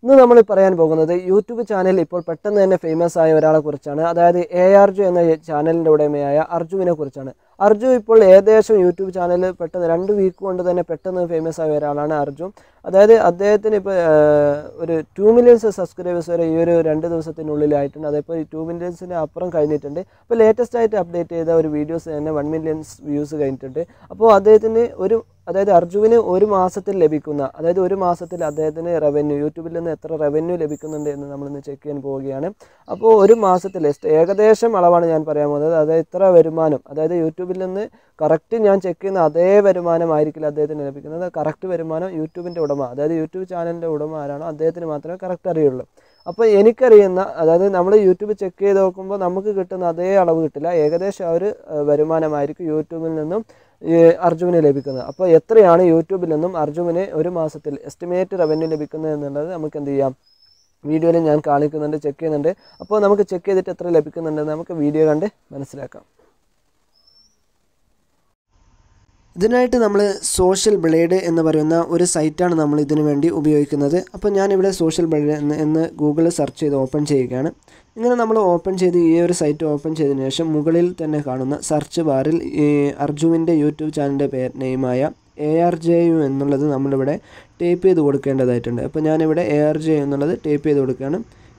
ഇന്ന് നമ്മൾ പറയാൻ പോകുന്നത് യൂട്യൂബ് ചാനൽ ഇപ്പോൾ പെട്ടെന്ന് തന്നെ ഫേമസ് ആയ ഒരാളെ കുറിച്ചാണ് അതായത് എ ആർജു എന്ന ചാനലിൻ്റെ ഉടമയായ അർജുവിനെ കുറിച്ചാണ് അർജു ഇപ്പോൾ ഏകദേശം യൂട്യൂബ് ചാനൽ പെട്ടെന്ന് രണ്ട് വീക്ക് കൊണ്ട് തന്നെ പെട്ടെന്ന് ഫേമസ് ആയ ഒരാളാണ് അർജു അതായത് അദ്ദേഹത്തിന് ഇപ്പോൾ ഒരു ടു മില്യൺസ് സബ്സ്ക്രൈബേഴ്സ് വരെ ഈ ഒരു രണ്ട് ദിവസത്തിനുള്ളിലായിട്ടുണ്ട് അതേപോലെ ടു മില്യൺസിന് അപ്പുറം കഴിഞ്ഞിട്ടുണ്ട് ഇപ്പോൾ ലേറ്റസ്റ്റ് ആയിട്ട് അപ്ഡേറ്റ് ചെയ്ത ഒരു വീഡിയോസ് തന്നെ വൺ മില്യൺസ് വ്യൂസ് കഴിഞ്ഞിട്ടുണ്ട് അപ്പോൾ അദ്ദേഹത്തിന് ഒരു അതായത് അർജുവിന് ഒരു മാസത്തിൽ ലഭിക്കുന്ന അതായത് ഒരു മാസത്തിൽ അദ്ദേഹത്തിന് റവന്യൂ യൂട്യൂബിൽ നിന്ന് എത്ര റവന്യൂ ലഭിക്കുന്നുണ്ട് എന്ന് നമ്മളിന്ന് ചെക്ക് ചെയ്യാൻ പോവുകയാണ് അപ്പോൾ ഒരു മാസത്തിൽ എസ്റ്റ് ഏകദേശം അളവാണ് ഞാൻ പറയാൻ പോകുന്നത് അതായത് ഇത്ര വരുമാനം അതായത് യൂട്യൂബിൽ നിന്ന് കറക്റ്റ് ഞാൻ ചെക്ക് ചെയ്യുന്ന അതേ വരുമാനമായിരിക്കില്ല അദ്ദേഹത്തിന് ലഭിക്കുന്നത് കറക്റ്റ് വരുമാനം യൂട്യൂബിൻ്റെ ഉടമ അതായത് യൂട്യൂബ് ചാനലിൻ്റെ ഉടമ ആരാണോ അദ്ദേഹത്തിന് മാത്രമേ കറക്റ്റ് അറിയുള്ളൂ അപ്പോൾ എനിക്കറിയുന്ന അതായത് നമ്മൾ യൂട്യൂബ് ചെക്ക് ചെയ്ത് നോക്കുമ്പോൾ നമുക്ക് കിട്ടുന്ന അതേ അളവ് കിട്ടില്ല ഏകദേശം ആ ഒരു ഏഹ്, വരുമാനമായിരിക്കും യൂട്യൂബിൽ നിന്നും ഈ അർജുവിന് ലഭിക്കുന്നത് അപ്പോൾ എത്രയാണ് യൂട്യൂബിൽ നിന്നും അർജുവിന് ഒരു മാസത്തിൽ എസ്റ്റിമേറ്റ് റവന്യൂ ലഭിക്കുന്നത് എന്നുള്ളത് നമുക്ക് എന്ത് ചെയ്യാം വീഡിയോയിൽ ഞാൻ കാണിക്കുന്നുണ്ട് ചെക്ക് ചെയ്യുന്നുണ്ട് അപ്പോൾ നമുക്ക് ചെക്ക് ചെയ്തിട്ട് എത്ര ലഭിക്കുന്നുണ്ടെന്ന് നമുക്ക് വീഡിയോ കണ്ട് മനസ്സിലാക്കാം ഇതിനായിട്ട് നമ്മൾ സോഷ്യൽ ബ്ലേഡ് എന്ന് പറയുന്ന ഒരു സൈറ്റാണ് നമ്മൾ ഇതിനു വേണ്ടി ഉപയോഗിക്കുന്നത് അപ്പോൾ ഞാനിവിടെ സോഷ്യൽ ബ്ലേഡ് എന്ന് എന്ന് ഗൂഗിളിൽ സെർച്ച് ചെയ്ത് ഓപ്പൺ ചെയ്യുകയാണ് ഇങ്ങനെ നമ്മൾ ഓപ്പൺ ചെയ്ത് ഈ ഒരു സൈറ്റ് ഓപ്പൺ ചെയ്തതിന് ശേഷം മുകളിൽ തന്നെ കാണുന്ന സെർച്ച് ബാറിൽ ഈ അർജുവിൻ്റെ യൂട്യൂബ് ചാനലിൻ്റെ പേര് നെയിമായ എ ആർ ജെ യു എന്നുള്ളത് നമ്മളിവിടെ ടൈപ്പ് ചെയ്ത് കൊടുക്കേണ്ടതായിട്ടുണ്ട് അപ്പോൾ ഞാനിവിടെ എ ആർ ജെ എന്നുള്ളത് ടൈപ്പ് ചെയ്ത് കൊടുക്കുകയാണ്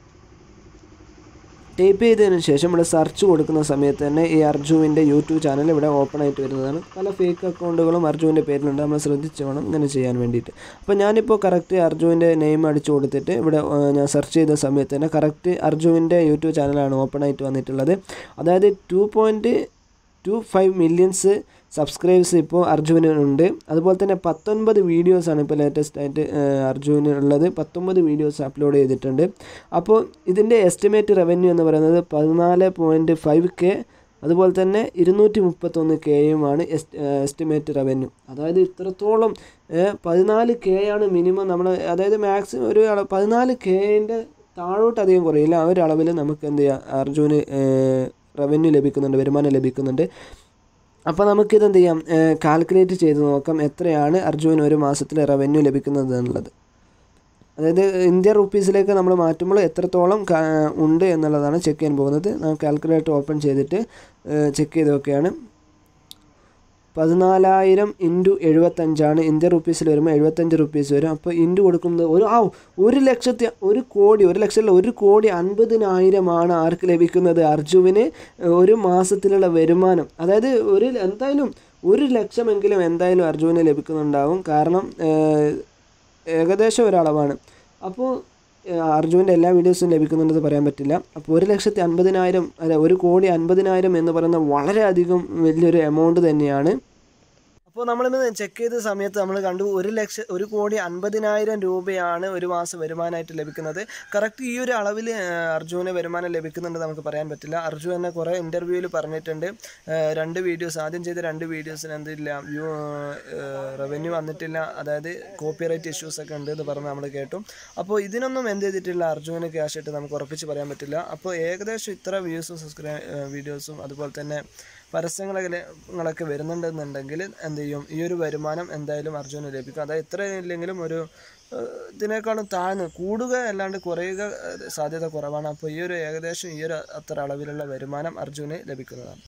ടൈപ്പ് ചെയ്തതിന് ശേഷം ഇവിടെ സെർച്ച് കൊടുക്കുന്ന സമയത്ത് തന്നെ ഈ അർജുവിൻ്റെ യൂട്യൂബ് ചാനൽ ഇവിടെ ഓപ്പൺ ആയിട്ട് വരുന്നതാണ് പല ഫേക്ക് അക്കൗണ്ടുകളും അർജുവിൻ്റെ പേരിലുണ്ട് നമ്മൾ ശ്രദ്ധിച്ച് വേണം ഇങ്ങനെ ചെയ്യാൻ വേണ്ടിയിട്ട് അപ്പോൾ ഞാനിപ്പോൾ കറക്റ്റ് അർജുവിൻ്റെ നെയിം അടിച്ചു കൊടുത്തിട്ട് ഇവിടെ ആ, ഞാൻ സെർച്ച് ചെയ്ത സമയത്ത് തന്നെ കറക്റ്റ് അർജുവിൻ്റെ യൂട്യൂബ് ചാനലാണ് ഓപ്പൺ ആയിട്ട് വന്നിട്ടുള്ളത് അതായത് two point two five millions subscribes ഇപ്പോൾ അർജുവിനുണ്ട് അതുപോലെ തന്നെ പത്തൊൻപത് വീഡിയോസാണ് ഇപ്പോൾ ലേറ്റസ്റ്റ് ആയിട്ട് അർജുവിന് ഉള്ളത് പത്തൊമ്പത് വീഡിയോസ് അപ്ലോഡ് ചെയ്തിട്ടുണ്ട് അപ്പോൾ ഇതിൻ്റെ എസ്റ്റിമേറ്റ് റവന്യൂ എന്ന് പറയുന്നത് പതിനാല് പോയിൻറ്റ് ഫൈവ് കെ അതുപോലെ തന്നെ ഇരുന്നൂറ്റി മുപ്പത്തൊന്ന് കെയുമാണ് എസ്റ്റിമേറ്റ് റവന്യൂ അതായത് ഇത്രത്തോളം ഏഹ്, പതിനാല് കെ ആണ് മിനിമം നമ്മൾ അതായത് മാക്സിമം ഒരു അളവ് പതിനാല് കെൻ്റെ താഴോട്ട് അധികം കുറയില്ല ആ ഒരു അളവിൽ നമുക്ക് എന്ത് ചെയ്യാം അർജുന് റവന്യൂ ലഭിക്കുന്നുണ്ട് വരുമാനം ലഭിക്കുന്നുണ്ട് അപ്പോൾ നമുക്കിത് എന്ത് ചെയ്യാം കാൽക്കുലേറ്റ് ചെയ്ത് നോക്കാം എത്രയാണ് അർജുന് ഒരു മാസത്തിൽ റവന്യൂ ലഭിക്കുന്നത് എന്നുള്ളത് അതായത് ഇന്ത്യൻ റുപ്പീസിലേക്ക് നമ്മൾ മാറ്റുമ്പോൾ എത്രത്തോളം കാ- ഉണ്ട് എന്നുള്ളതാണ് ചെക്ക് ചെയ്യാൻ പോകുന്നത് ഞാൻ കാൽക്കുലേറ്റർ ഓപ്പൺ ചെയ്തിട്ട് ചെക്ക് ചെയ്ത് നോക്കുകയാണ് പതിനാലായിരം ഇൻറ്റു എഴുപത്തഞ്ചാണ് ഇന്ത്യൻ റുപ്പീസിൽ വരുമ്പോൾ എഴുപത്തഞ്ച് റുപ്പീസ് വരും അപ്പോൾ ഇൻറ്റു കൊടുക്കുന്നത് ഒരു ആ ഒരു ലക്ഷത്തി ഒരു കോടി ഒരു ലക്ഷമല്ല ഒരു കോടി അൻപതിനായിരമാണ് ആർക്ക് ലഭിക്കുന്നത് അർജുവിന് ഒരു മാസത്തിലുള്ള വരുമാനം അതായത് ഒരു എന്തായാലും ഒരു ലക്ഷമെങ്കിലും എന്തായാലും അർജുവിന് ലഭിക്കുന്നുണ്ടാവും കാരണം ഏഹ്, ഏകദേശം ഒരളവാണ് അപ്പോൾ ഏഹ്, അർജുവിൻ്റെ എല്ലാ വീഡിയോസും ലഭിക്കുന്നുണ്ടെന്ന് പറയാൻ പറ്റില്ല അപ്പോൾ ഒരു ലക്ഷത്തി അൻപതിനായിരം അല്ല ഒരു കോടി അൻപതിനായിരം എന്ന് പറയുന്ന വളരെയധികം വലിയൊരു എമൗണ്ട് തന്നെയാണ് അപ്പോൾ നമ്മളിന്ന് ചെക്ക് ചെയ്ത സമയത്ത് നമ്മൾ കണ്ടു ഒരു ലക്ഷം ഒരു കോടി അൻപതിനായിരം രൂപയാണ് ഒരു മാസം വരുമാനമായിട്ട് ലഭിക്കുന്നത് കറക്റ്റ് ഈ ഒരു അളവിൽ അർജുവിന് വരുമാനം ലഭിക്കുന്നുണ്ട് നമുക്ക് പറയാൻ പറ്റില്ല അർജു തന്നെ കുറേ ഇൻ്റർവ്യൂവിൽ പറഞ്ഞിട്ടുണ്ട് ഏഹ്, രണ്ട് വീഡിയോസ് ആദ്യം ചെയ്ത രണ്ട് വീഡിയോസിന് എന്തില്ല വ്യൂ റവന്യൂ വന്നിട്ടില്ല അതായത് കോപ്പിറൈറ്റ് ഇഷ്യൂസ് ഒക്കെ ഉണ്ട് എന്ന് പറഞ്ഞ് നമ്മൾ കേട്ടു അപ്പോൾ ഇതിനൊന്നും എന്ത് ചെയ്തിട്ടില്ല അർജുവിന് ക്യാഷ് ഇട്ട് നമുക്ക് ഉറപ്പിച്ച് പറയാൻ പറ്റില്ല അപ്പോൾ ഏകദേശം ഇത്ര വ്യൂസും സബ്സ്ക്രൈ വീഡിയോസും അതുപോലെ തന്നെ പരസ്യങ്ങളൊക്കെ ങ്ങളൊക്കെ വരുന്നുണ്ടെന്നുണ്ടെങ്കിൽ എന്ത് ചെയ്യും ഈ ഒരു വരുമാനം എന്തായാലും അർജുന് ലഭിക്കും അതായത് ഇത്ര ഇല്ലെങ്കിലും ഒരു ഏഹ്, ഇതിനേക്കാളും താഴ്ന്ന് കൂടുക അല്ലാണ്ട് കുറയുക ഏഹ്, സാധ്യത കുറവാണ് അപ്പോൾ ഈ ഒരു ഏകദേശം ഈ ഒരു അത്ര അളവിലുള്ള വരുമാനം അർജുന് ലഭിക്കുന്നതാണ്